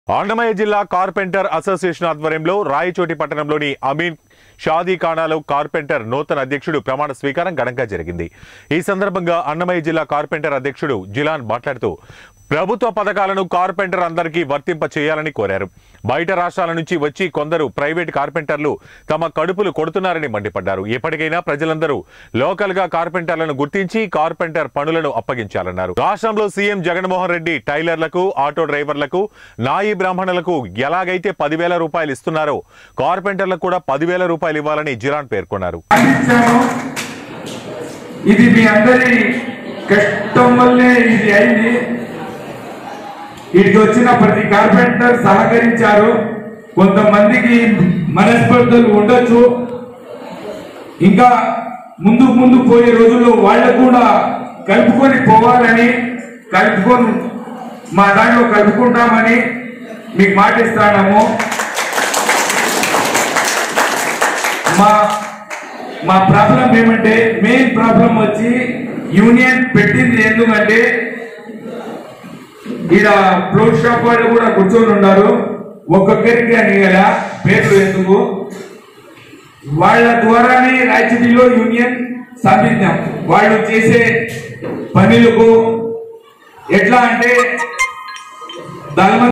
అన్నమయ్య జిల్లా carpenter association ఆధ్వర్యంలో రాయచోటి పట్టణంలోని అమీన్ షాదీ ఖానాలో కార్పెంటర్ నూతన అధ్యక్షుడు ప్రమాణ స్వీకారం ఘనంగా జరిగింది ఈ సందర్భంగా అన్నమయ్య జిల్లా కార్పెంటర్ అధ్యక్షుడు జిలాన్ మాట్లాడుతూ ప్రభుత్వ పథకాలను కార్పెంటర్ అందరికీ వర్తింప చేయాలని కోరారు బయట రాష్ట్రాల నుంచి వచ్చి కొందరు ప్రైవేట్ కార్పెంటర్లు తమ కడుపులు కొడుతున్నారని మండిపడ్డారు ఎప్పటికైనా ప్రజలందరూ లోకల్ గా కార్పెంటర్లను గుర్తించి కార్పెంటర్ పనులను అప్పగించాలన్నారు రాష్ట్రంలో సీఎం జగన్మోహన్ రెడ్డి టైలర్లకు ఆటో డ్రైవర్లకు నాయి బ్రాహ్మణులకు ఎలాగైతే పదివేల రూపాయలు ఇస్తున్నారో కార్పెంటర్లకు కూడా పదివేల రూపాయలు ఇవ్వాలని జిరాన్ పేర్కొన్నారు అందించాము ఇది మీ అందరి కష్టం వల్లే ఇది అయింది వీటికి వచ్చిన ప్రతి కార్పెంటర్ సహకరించారు కొంతమందికి మనస్పర్ధలు ఉండొచ్చు ఇంకా ముందు ముందు పోయే రోజుల్లో వాళ్ళకు కూడా కలుపుకొని పోవాలని కలుపుకొని మా దాంట్లో కలుపుకుంటామని మీకు మాటిస్తాము మా మా ప్రాబ్లం ఏమంటే మెయిన్ ప్రాబ్లం వచ్చి యూనియన్ పెట్టింది ఎందుకంటే ఈడ ఫ్లోర్ షాప్ వాళ్ళు కూడా కూర్చొని ఉన్నారు ఒక్కొక్కరికి అని కదా పేర్లు ఎందుకు వాళ్ళ ద్వారానే రాయచూటిలో యూనియన్ స్థాపించాం వాళ్ళు చేసే పనులకు ఎట్లా అంటే ధర్మ